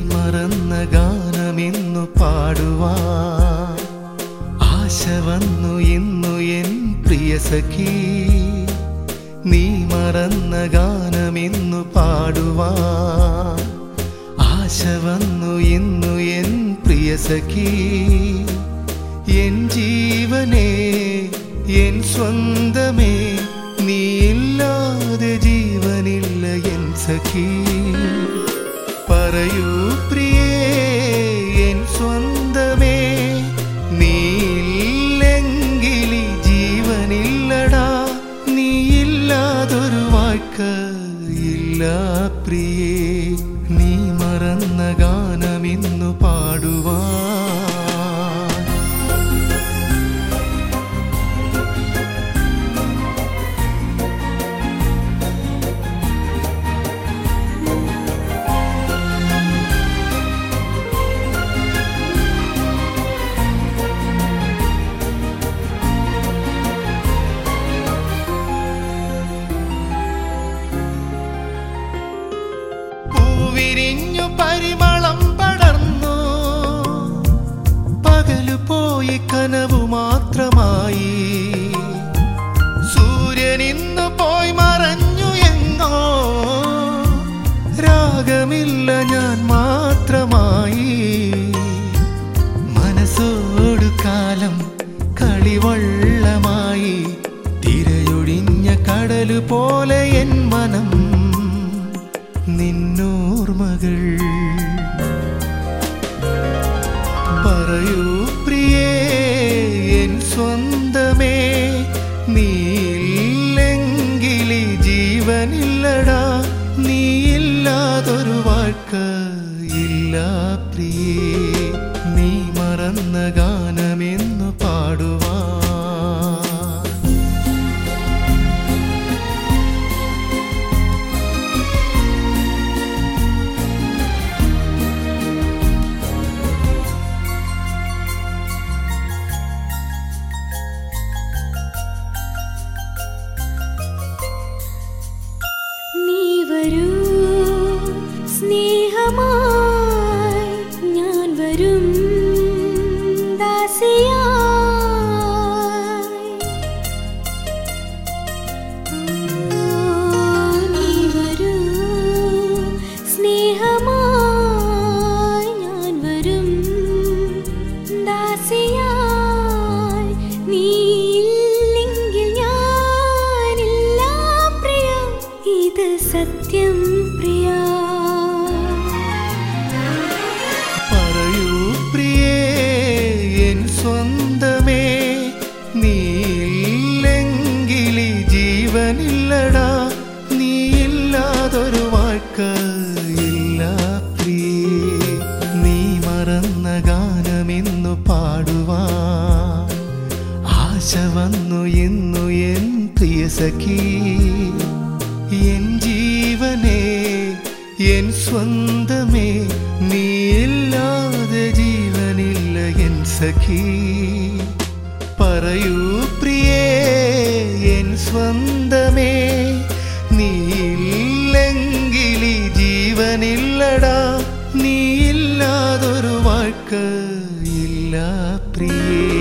മറന്ന ഗാനമിന്നു പാടുവാ ആശ വന്നു ഇന്നു എൻ പ്രിയ സഖി നീ മറന്ന ഗാനമിന്നു പാടുവാ ആശ വന്നു ഇന്നു എൻ പ്രിയ സഖി എൻ ജീവനേ എൻ സ്വന്തമേ നീ ഇല്ലാതെ ജീവനില്ല എൻ സഖി പറയൂ പ്രിയേ എൻ സ്വന്തമേ നീയില്ലെങ്കിൽ ഈ ജീവനില്ലടാ നീയില്ലാതൊരു വാക്ക് ഇല്ല പ്രിയേ നീ മറന്ന ഗാനമിന്നു പാടുവാ പൂവിരിഞ്ഞു പരിമളം പടർന്നു പകലു പോയി കനവു മാത്രമായി സൂര്യൻ ഇന്ന് പോയി മറഞ്ഞു എങ്ങോ രാഗമില്ല ഞാൻ മാത്രമായി മനസ്സോടു കാലം കളിവള്ളമായി തിരയൊഴിഞ്ഞ കടലു പോലെ എൻ മനം നിന്നോർമകൾ പറയൂ പ്രിയേ എൻ സ്വന്തമേ നീയില്ലെങ്കിൽ ഈ ജീവനില്ലടാ നീയില്ലാതൊരു വാക്ക് ഇല്ല പ്രിയേ നീ മറന്ന ഗാനമെന്നു പാടുവാ നീ വരൂ സ്നേഹമായി ഞാൻ വരും ദാസിയായി ഓ, നീ വരൂ സ്നേഹമായി ഞാൻ വരും ദാസിയായി നീയില്ലെങ്കിൽ ഞാനില്ല പ്രിയ ഇത് സത്യം പ്രിയ പറയൂ പ്രിയേ എൻ സ്വന്തമേ നീയില്ലെങ്കിൽ ഈ ജീവനില്ലടാ നീയില്ലാതൊരു വാക്ക് ഇല്ല പ്രിയേ നീ മറന്ന ഗാനമിന്നു പാടുവാ ആശ വന്നു ഇന്നു എൻ പ്രിയ സഖി എൻ ജീവനേ എൻ സ്വന്തമേ നീയില്ലാതെ ജീവനില്ല എൻ സഖി പറയൂ പ്രിയേ എൻ സ്വന്തമേ നീയില്ലെങ്കിൽ ഈ ജീവനില്ലടാ നീയില്ലാതൊരു വാക്ക് ഇല്ല പ്രിയേ